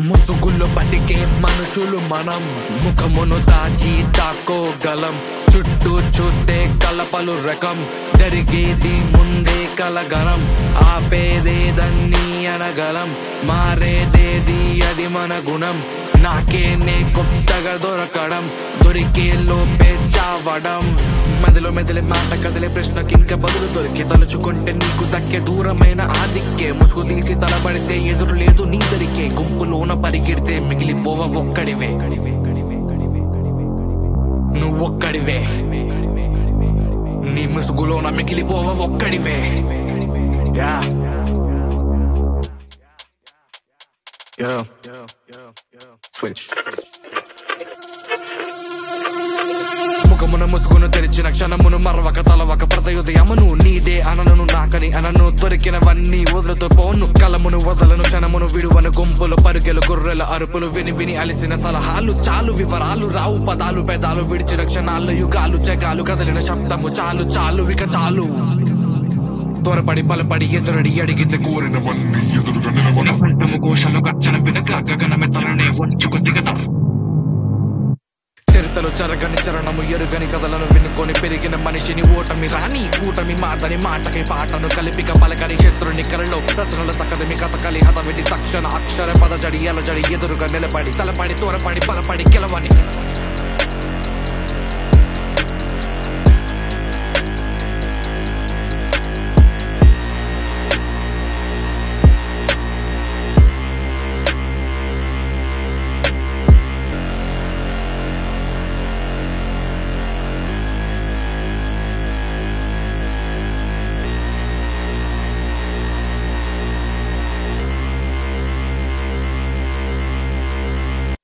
ముసుగులు బతికే మనుషులు మనం ముఖమును దాచి దాక్కోగలం చుట్టూ చూస్తే కలపలు రకం జరిగేది ముందే కలగలం ఆపేదేదన్నీ అనగలం మారేదేది అది మన గుణం నాకే నే కొత్తగా దొరకడం దొరికే లోపే చావడం మెదలు మెదలి మాట కదిలే ప్రశ్నకి ఇంకా బదులు దొరికి తలుచుకుంటే నీకు దక్కే దూరమైన ఆ దిక్కే ముసుగు తీసి తలబడితే ఎదురు లేదు నీ దరికే గుంపులోన పరిగెడితే మిగిలిపోవ ఒక్కడివే నువ్వొక్కడివే నీ ముసుగులోన మిగిలిపోవ ఒక్కడివే యా యా స్విచ్ ముఖమున ముసుగును తెరిచిన క్షణమును మరవక తలవక ప్రతయుదయమును నీదే అనను నాకని అనను దొరికినవన్నీ వదులుతూ పోను కలమును వదలను క్షణమును విడువను గుంపులు పరుగెలు గొర్రెల అరుపులు విని విని అలిసిన సలహాలు చాలు వివరాలు రావు పదాలు పెదాలు విడిచిన క్షణాలు యుగాలు జగాలు కదిలిన శబ్దము చాలు చాలు ఇక చాలు త్వరపడి బలపడి ఎదురడి అడిగితే కోరినవన్నీ ఎదురుగా నిలవన కంఠము కోశలు గచ్చన పినక గగనమెత్తలనే వంచుకు దిగదా చరితలు జరగని చరణము ఎరుగని కథలను వినుకొని పెరిగిన మనిషిని ఓటమి రాని కూటమి మాతని మాటకి పాటను కలిపిక పలకని శత్రుని కలలో రచనల తకదమి కథ కలి హతవిధి తక్షణ అక్షర పద జడి ఎల జడి ఎదురుగా నిలబడి తలపడి తోరపడి బలపడి గెలవని